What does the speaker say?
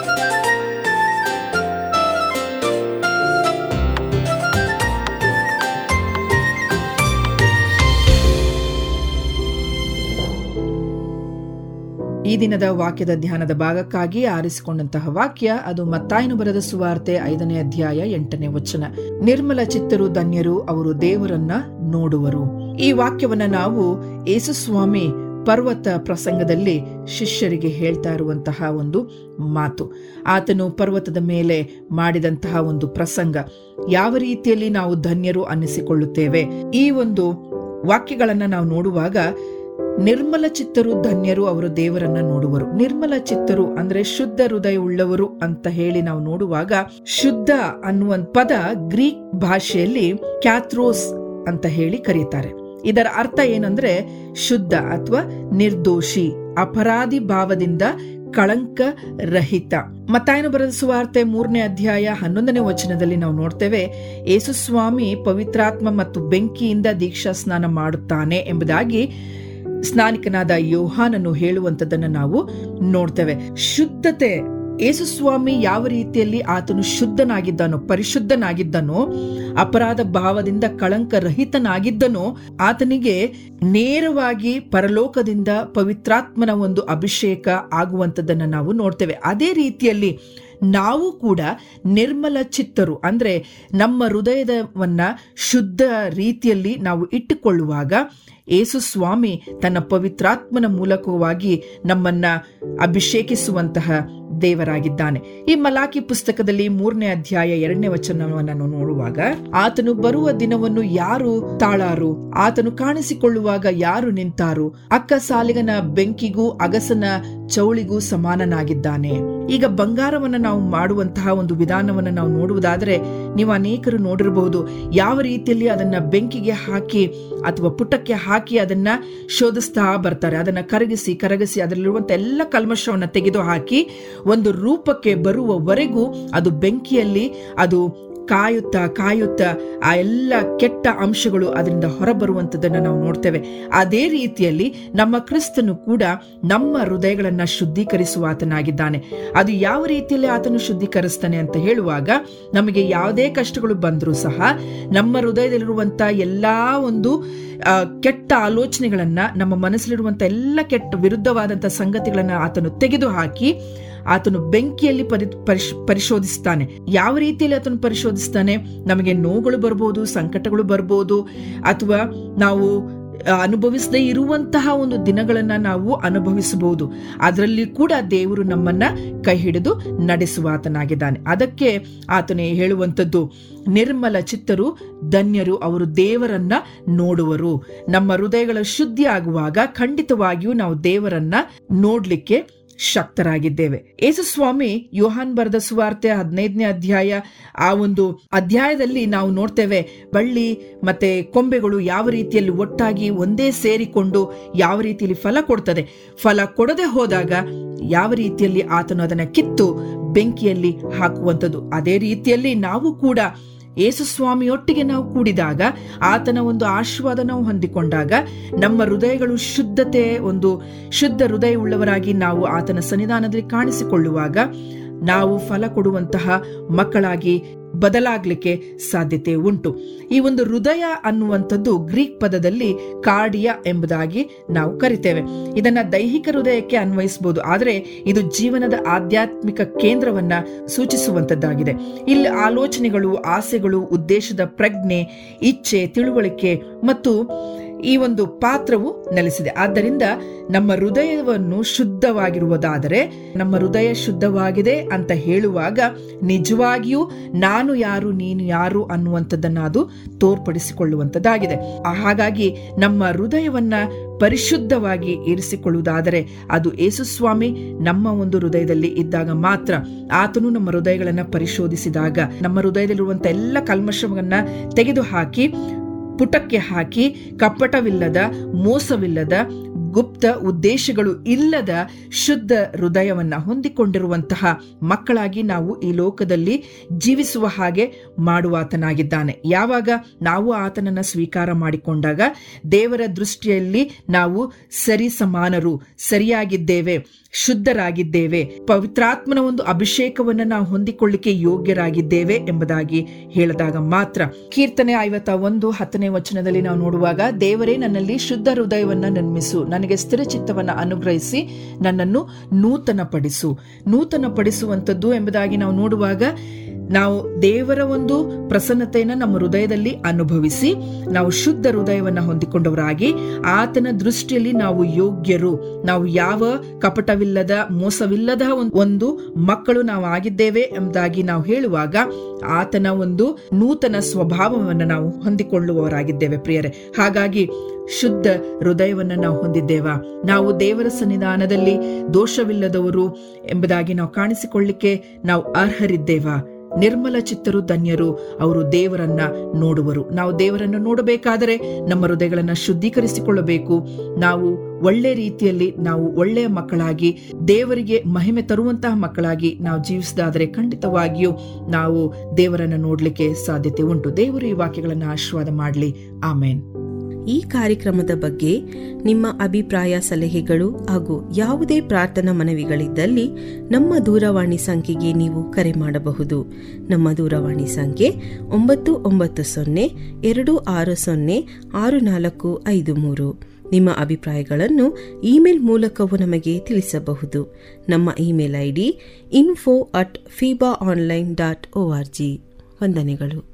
ಈ ದಿನದ ವಾಕ್ಯದ ಧ್ಯಾನದ ಭಾಗಕ್ಕಾಗಿ ಆರಿಸಿಕೊಂಡಂತಹ ವಾಕ್ಯ ಅದು ಮತ್ತಾಯನು ಬರೆದ ಸುವಾರ್ತೆ ಐದನೇ ಅಧ್ಯಾಯ ಎಂಟನೇ ವಚನ ನಿರ್ಮಲ ಚಿತ್ತರು ಧನ್ಯರು ಅವರು ದೇವರನ್ನ ನೋಡುವರು ಈ ವಾಕ್ಯವನ್ನ ನಾವು ಯೇಸುಸ್ವಾಮಿ ಪರ್ವತ ಪ್ರಸಂಗದಲ್ಲಿ ಶಿಷ್ಯರಿಗೆ ಹೇಳ್ತಾ ಇರುವಂತಹ ಒಂದು ಮಾತು ಆತನು ಪರ್ವತದ ಮೇಲೆ ಮಾಡಿದಂತಹ ಒಂದು ಪ್ರಸಂಗ ಯಾವ ರೀತಿಯಲ್ಲಿ ನಾವು ಧನ್ಯರು ಅನ್ನಿಸಿಕೊಳ್ಳುತ್ತೇವೆ ಈ ಒಂದು ವಾಕ್ಯಗಳನ್ನ ನಾವು ನೋಡುವಾಗ ನಿರ್ಮಲ ಚಿತ್ತರು ಧನ್ಯರು ಅವರು ದೇವರನ್ನ ನೋಡುವರು ನಿರ್ಮಲ ಚಿತ್ತರು ಅಂದ್ರೆ ಶುದ್ಧ ಹೃದಯ ಉಳ್ಳವರು ಅಂತ ಹೇಳಿ ನಾವು ನೋಡುವಾಗ ಶುದ್ಧ ಅನ್ನುವ ಪದ ಗ್ರೀಕ್ ಭಾಷೆಯಲ್ಲಿ ಕ್ಯಾಥ್ರೋಸ್ ಅಂತ ಹೇಳಿ ಕರೀತಾರೆ ಇದರ ಅರ್ಥ ಏನಂದ್ರೆ ಶುದ್ಧ ಅಥವಾ ನಿರ್ದೋಷಿ ಅಪರಾಧಿ ಭಾವದಿಂದ ಕಳಂಕ ರಹಿತ ಮತ್ತಾಯನು ಬರೆದ ಸುವಾರ್ತೆ ಮೂರನೇ ಅಧ್ಯಾಯ ಹನ್ನೊಂದನೇ ವಚನದಲ್ಲಿ ನಾವು ನೋಡ್ತೇವೆ ಯೇಸುಸ್ವಾಮಿ ಪವಿತ್ರಾತ್ಮ ಮತ್ತು ಬೆಂಕಿಯಿಂದ ದೀಕ್ಷಾ ಸ್ನಾನ ಮಾಡುತ್ತಾನೆ ಎಂಬುದಾಗಿ ಸ್ನಾನಿಕನಾದ ಯೋಹಾನನ್ನು ಹೇಳುವಂತದನ್ನ ನಾವು ನೋಡ್ತೇವೆ ಶುದ್ಧತೆ ಯೇಸುಸ್ವಾಮಿ ಯಾವ ರೀತಿಯಲ್ಲಿ ಆತನು ಶುದ್ಧನಾಗಿದ್ದನೋ ಪರಿಶುದ್ಧನಾಗಿದ್ದನೋ ಅಪರಾಧ ಭಾವದಿಂದ ಕಳಂಕ ರಹಿತನಾಗಿದ್ದನೋ ಆತನಿಗೆ ನೇರವಾಗಿ ಪರಲೋಕದಿಂದ ಪವಿತ್ರಾತ್ಮನ ಒಂದು ಅಭಿಷೇಕ ಆಗುವಂತದನ್ನ ನಾವು ನೋಡ್ತೇವೆ ಅದೇ ರೀತಿಯಲ್ಲಿ ನಾವು ಕೂಡ ನಿರ್ಮಲ ಚಿತ್ತರು ಅಂದ್ರೆ ನಮ್ಮ ಹೃದಯದವನ್ನ ಶುದ್ಧ ರೀತಿಯಲ್ಲಿ ನಾವು ಇಟ್ಟುಕೊಳ್ಳುವಾಗ ಏಸು ಸ್ವಾಮಿ ತನ್ನ ಪವಿತ್ರಾತ್ಮನ ಮೂಲಕವಾಗಿ ನಮ್ಮನ್ನ ಅಭಿಷೇಕಿಸುವಂತಹ ದೇವರಾಗಿದ್ದಾನೆ ಈ ಮಲಾಕಿ ಪುಸ್ತಕದಲ್ಲಿ ಮೂರನೇ ಅಧ್ಯಾಯ ಎರಡನೇ ವಚನವನ್ನು ನೋಡುವಾಗ ಆತನು ಬರುವ ದಿನವನ್ನು ಯಾರು ತಾಳಾರು ಆತನು ಕಾಣಿಸಿಕೊಳ್ಳುವಾಗ ಯಾರು ನಿಂತಾರು ಅಕ್ಕ ಸಾಲಿಗನ ಬೆಂಕಿಗೂ ಅಗಸನ ಚೌಳಿಗೂ ಸಮಾನನಾಗಿದ್ದಾನೆ ಈಗ ಬಂಗಾರವನ್ನ ನಾವು ಮಾಡುವಂತಹ ಒಂದು ವಿಧಾನವನ್ನ ನಾವು ನೋಡುವುದಾದ್ರೆ ನೀವು ಅನೇಕರು ನೋಡಿರಬಹುದು ಯಾವ ರೀತಿಯಲ್ಲಿ ಅದನ್ನ ಬೆಂಕಿಗೆ ಹಾಕಿ ಅಥವಾ ಪುಟಕ್ಕೆ ಹಾಕಿ ಅದನ್ನ ಶೋಧಿಸ್ತಾ ಬರ್ತಾರೆ ಅದನ್ನ ಕರಗಿಸಿ ಕರಗಿಸಿ ಅದರಲ್ಲಿರುವಂತ ಎಲ್ಲ ಕಲ್ಮಶವನ್ನ ತೆಗೆದು ಹಾಕಿ ಒಂದು ರೂಪಕ್ಕೆ ಬರುವವರೆಗೂ ಅದು ಬೆಂಕಿಯಲ್ಲಿ ಅದು ಕಾಯುತ್ತಾ ಕಾಯುತ್ತಾ ಆ ಎಲ್ಲ ಕೆಟ್ಟ ಅಂಶಗಳು ಅದರಿಂದ ಹೊರಬರುವಂಥದ್ದನ್ನು ನಾವು ನೋಡ್ತೇವೆ ಅದೇ ರೀತಿಯಲ್ಲಿ ನಮ್ಮ ಕ್ರಿಸ್ತನು ಕೂಡ ನಮ್ಮ ಹೃದಯಗಳನ್ನ ಶುದ್ಧೀಕರಿಸುವ ಆತನಾಗಿದ್ದಾನೆ ಅದು ಯಾವ ರೀತಿಯಲ್ಲಿ ಆತನು ಶುದ್ಧೀಕರಿಸ್ತಾನೆ ಅಂತ ಹೇಳುವಾಗ ನಮಗೆ ಯಾವುದೇ ಕಷ್ಟಗಳು ಬಂದರೂ ಸಹ ನಮ್ಮ ಹೃದಯದಲ್ಲಿರುವಂತ ಎಲ್ಲಾ ಒಂದು ಆ, ಕೆಟ್ಟ ಆಲೋಚನೆಗಳನ್ನ ನಮ್ಮ ಮನಸ್ಸಲ್ಲಿರುವಂತ ಎಲ್ಲ ಕೆಟ್ಟ ವಿರುದ್ಧವಾದಂತ ಸಂಗತಿಗಳನ್ನ ಆತನು ತೆಗೆದು ಹಾಕಿ ಆತನು ಬೆಂಕಿಯಲ್ಲಿ ಪರಿ ಪರಿಶ್- ಪರಿಶೋಧಿಸ್ತಾನೆ ಯಾವ ರೀತಿಯಲ್ಲಿ ಆತನು ಪರಿಶೋಧಿಸ್ತಾನೆ ನಮಗೆ ನೋವುಗಳು ಬರ್ಬೋದು ಸಂಕಟಗಳು ಬರ್ಬೋದು ಅಥವಾ ನಾವು ಆ, ಅನುಭವಿಸದೇ ಇರುವಂತಹ ಒಂದು ದಿನಗಳನ್ನ ನಾವು ಅನುಭವಿಸಬಹುದು ಅದರಲ್ಲಿ ಕೂಡ ದೇವರು ನಮ್ಮನ್ನ ಕೈ ಹಿಡಿದು ನಡೆಸುವ ಆತನಾಗಿದ್ದಾನೆ ಅದಕ್ಕೆ ಆತನೇ ಹೇಳುವಂಥದ್ದು ನಿರ್ಮಲ ಚಿತ್ತರು ಧನ್ಯರು ಅವರು ದೇವರನ್ನ ನೋಡುವರು ನಮ್ಮ ಹೃದಯಗಳ ಶುದ್ಧಿ ಆಗುವಾಗ ಖಂಡಿತವಾಗಿಯೂ ನಾವು ದೇವರನ್ನ ನೋಡ್ಲಿಕ್ಕೆ ಶಕ್ತರಾಗಿದ್ದೇವೆ ಯೇಸುಸ್ವಾಮಿ ಯೋಹಾನ್ ಬರೆದ ಸುವಾರ್ತೆ ಹದಿನೈದನೇ ಅಧ್ಯಾಯ ಆ ಒಂದು ಅಧ್ಯಾಯದಲ್ಲಿ ನಾವು ನೋಡ್ತೇವೆ ಬಳ್ಳಿ ಮತ್ತೆ ಕೊಂಬೆಗಳು ಯಾವ ರೀತಿಯಲ್ಲಿ ಒಟ್ಟಾಗಿ ಒಂದೇ ಸೇರಿಕೊಂಡು ಯಾವ ರೀತಿಯಲ್ಲಿ ಫಲ ಕೊಡ್ತದೆ ಫಲ ಕೊಡದೆ ಹೋದಾಗ ಯಾವ ರೀತಿಯಲ್ಲಿ ಆತನು ಅದನ್ನ ಕಿತ್ತು ಬೆಂಕಿಯಲ್ಲಿ ಹಾಕುವಂಥದ್ದು ಅದೇ ರೀತಿಯಲ್ಲಿ ನಾವು ಕೂಡ ಯೇಸುಸ್ವಾಮಿಯೊಟ್ಟಿಗೆ ನಾವು ಕೂಡಿದಾಗ ಆತನ ಒಂದು ಆಶೀರ್ವಾದ ನಾವು ಹೊಂದಿಕೊಂಡಾಗ ನಮ್ಮ ಹೃದಯಗಳು ಶುದ್ಧತೆ ಒಂದು ಶುದ್ಧ ಹೃದಯ ಉಳ್ಳವರಾಗಿ ನಾವು ಆತನ ಸನ್ನಿಧಾನದಲ್ಲಿ ಕಾಣಿಸಿಕೊಳ್ಳುವಾಗ ನಾವು ಫಲ ಕೊಡುವಂತಹ ಮಕ್ಕಳಾಗಿ ಬದಲಾಗ್ಲಿಕ್ಕೆ ಸಾಧ್ಯತೆ ಉಂಟು ಈ ಒಂದು ಹೃದಯ ಅನ್ನುವಂಥದ್ದು ಗ್ರೀಕ್ ಪದದಲ್ಲಿ ಕಾರ್ಡಿಯ ಎಂಬುದಾಗಿ ನಾವು ಕರಿತೇವೆ ಇದನ್ನ ದೈಹಿಕ ಹೃದಯಕ್ಕೆ ಅನ್ವಯಿಸಬಹುದು ಆದರೆ ಇದು ಜೀವನದ ಆಧ್ಯಾತ್ಮಿಕ ಕೇಂದ್ರವನ್ನ ಸೂಚಿಸುವಂತದ್ದಾಗಿದೆ ಇಲ್ಲಿ ಆಲೋಚನೆಗಳು ಆಸೆಗಳು ಉದ್ದೇಶದ ಪ್ರಜ್ಞೆ ಇಚ್ಛೆ ತಿಳುವಳಿಕೆ ಮತ್ತು ಈ ಒಂದು ಪಾತ್ರವು ನೆಲೆಸಿದೆ ಆದ್ದರಿಂದ ನಮ್ಮ ಹೃದಯವನ್ನು ಶುದ್ಧವಾಗಿರುವುದಾದರೆ ನಮ್ಮ ಹೃದಯ ಶುದ್ಧವಾಗಿದೆ ಅಂತ ಹೇಳುವಾಗ ನಿಜವಾಗಿಯೂ ನಾನು ಯಾರು ನೀನು ಯಾರು ಅನ್ನುವಂಥದ್ದನ್ನ ಅದು ತೋರ್ಪಡಿಸಿಕೊಳ್ಳುವಂಥದ್ದಾಗಿದೆ ಹಾಗಾಗಿ ನಮ್ಮ ಹೃದಯವನ್ನ ಪರಿಶುದ್ಧವಾಗಿ ಇರಿಸಿಕೊಳ್ಳುವುದಾದರೆ ಅದು ಯೇಸುಸ್ವಾಮಿ ನಮ್ಮ ಒಂದು ಹೃದಯದಲ್ಲಿ ಇದ್ದಾಗ ಮಾತ್ರ ಆತನು ನಮ್ಮ ಹೃದಯಗಳನ್ನ ಪರಿಶೋಧಿಸಿದಾಗ ನಮ್ಮ ಹೃದಯದಲ್ಲಿರುವಂತ ಎಲ್ಲ ಕಲ್ಮಶವನ್ನ ತೆಗೆದುಹಾಕಿ ಪುಟಕ್ಕೆ ಹಾಕಿ ಕಪ್ಪಟವಿಲ್ಲದ ಮೋಸವಿಲ್ಲದ ಗುಪ್ತ ಉದ್ದೇಶಗಳು ಇಲ್ಲದ ಶುದ್ಧ ಹೃದಯವನ್ನ ಹೊಂದಿಕೊಂಡಿರುವಂತಹ ಮಕ್ಕಳಾಗಿ ನಾವು ಈ ಲೋಕದಲ್ಲಿ ಜೀವಿಸುವ ಹಾಗೆ ಮಾಡುವಾತನಾಗಿದ್ದಾನೆ ಯಾವಾಗ ನಾವು ಆತನನ್ನ ಸ್ವೀಕಾರ ಮಾಡಿಕೊಂಡಾಗ ದೇವರ ದೃಷ್ಟಿಯಲ್ಲಿ ನಾವು ಸರಿ ಸಮಾನರು ಸರಿಯಾಗಿದ್ದೇವೆ ಶುದ್ಧರಾಗಿದ್ದೇವೆ ಪವಿತ್ರಾತ್ಮನ ಒಂದು ಅಭಿಷೇಕವನ್ನ ನಾವು ಹೊಂದಿಕೊಳ್ಳಿಕ್ಕೆ ಯೋಗ್ಯರಾಗಿದ್ದೇವೆ ಎಂಬುದಾಗಿ ಹೇಳಿದಾಗ ಮಾತ್ರ ಕೀರ್ತನೆ ಐವತ್ತ ಒಂದು ಹತ್ತನೇ ವಚನದಲ್ಲಿ ನಾವು ನೋಡುವಾಗ ದೇವರೇ ನನ್ನಲ್ಲಿ ಶುದ್ಧ ಹೃದಯವನ್ನ ನಿರ್ಮಿಸು ನನಗೆ ಸ್ಥಿರ ಚಿತ್ತವನ್ನ ಅನುಗ್ರಹಿಸಿ ನನ್ನನ್ನು ನೂತನಪಡಿಸು ನೂತನಪಡಿಸುವಂಥದ್ದು ಎಂಬುದಾಗಿ ನಾವು ನೋಡುವಾಗ ನಾವು ದೇವರ ಒಂದು ಪ್ರಸನ್ನತೆಯನ್ನು ನಮ್ಮ ಹೃದಯದಲ್ಲಿ ಅನುಭವಿಸಿ ನಾವು ಶುದ್ಧ ಹೃದಯವನ್ನ ಹೊಂದಿಕೊಂಡವರಾಗಿ ಆತನ ದೃಷ್ಟಿಯಲ್ಲಿ ನಾವು ಯೋಗ್ಯರು ನಾವು ಯಾವ ಕಪಟವಿಲ್ಲದ ಮೋಸವಿಲ್ಲದ ಒಂದು ಮಕ್ಕಳು ನಾವು ಆಗಿದ್ದೇವೆ ಎಂಬುದಾಗಿ ನಾವು ಹೇಳುವಾಗ ಆತನ ಒಂದು ನೂತನ ಸ್ವಭಾವವನ್ನು ನಾವು ಹೊಂದಿಕೊಳ್ಳುವವರಾಗಿದ್ದೇವೆ ಪ್ರಿಯರೇ ಹಾಗಾಗಿ ಶುದ್ಧ ಹೃದಯವನ್ನ ನಾವು ಹೊಂದಿದ್ದೇವಾ ನಾವು ದೇವರ ಸನ್ನಿಧಾನದಲ್ಲಿ ದೋಷವಿಲ್ಲದವರು ಎಂಬುದಾಗಿ ನಾವು ಕಾಣಿಸಿಕೊಳ್ಳಿಕ್ಕೆ ನಾವು ಅರ್ಹರಿದ್ದೇವಾ ನಿರ್ಮಲ ಚಿತ್ತರು ಧನ್ಯರು ಅವರು ದೇವರನ್ನ ನೋಡುವರು ನಾವು ದೇವರನ್ನು ನೋಡಬೇಕಾದರೆ ನಮ್ಮ ಹೃದಯಗಳನ್ನ ಶುದ್ಧೀಕರಿಸಿಕೊಳ್ಳಬೇಕು ನಾವು ಒಳ್ಳೆ ರೀತಿಯಲ್ಲಿ ನಾವು ಒಳ್ಳೆಯ ಮಕ್ಕಳಾಗಿ ದೇವರಿಗೆ ಮಹಿಮೆ ತರುವಂತಹ ಮಕ್ಕಳಾಗಿ ನಾವು ಜೀವಿಸಿದಾದರೆ ಖಂಡಿತವಾಗಿಯೂ ನಾವು ದೇವರನ್ನು ನೋಡ್ಲಿಕ್ಕೆ ಸಾಧ್ಯತೆ ಉಂಟು ದೇವರು ಈ ವಾಕ್ಯಗಳನ್ನು ಆಶೀರ್ವಾದ ಮಾಡಲಿ ಆಮೇನ್ ಈ ಕಾರ್ಯಕ್ರಮದ ಬಗ್ಗೆ ನಿಮ್ಮ ಅಭಿಪ್ರಾಯ ಸಲಹೆಗಳು ಹಾಗೂ ಯಾವುದೇ ಪ್ರಾರ್ಥನಾ ಮನವಿಗಳಿದ್ದಲ್ಲಿ ನಮ್ಮ ದೂರವಾಣಿ ಸಂಖ್ಯೆಗೆ ನೀವು ಕರೆ ಮಾಡಬಹುದು ನಮ್ಮ ದೂರವಾಣಿ ಸಂಖ್ಯೆ ಒಂಬತ್ತು ಒಂಬತ್ತು ಸೊನ್ನೆ ಎರಡು ಆರು ಸೊನ್ನೆ ಆರು ನಾಲ್ಕು ಐದು ಮೂರು ನಿಮ್ಮ ಅಭಿಪ್ರಾಯಗಳನ್ನು ಇಮೇಲ್ ಮೂಲಕವೂ ನಮಗೆ ತಿಳಿಸಬಹುದು ನಮ್ಮ email ID info at Feeba online dot O R G ವಂದನೆಗಳು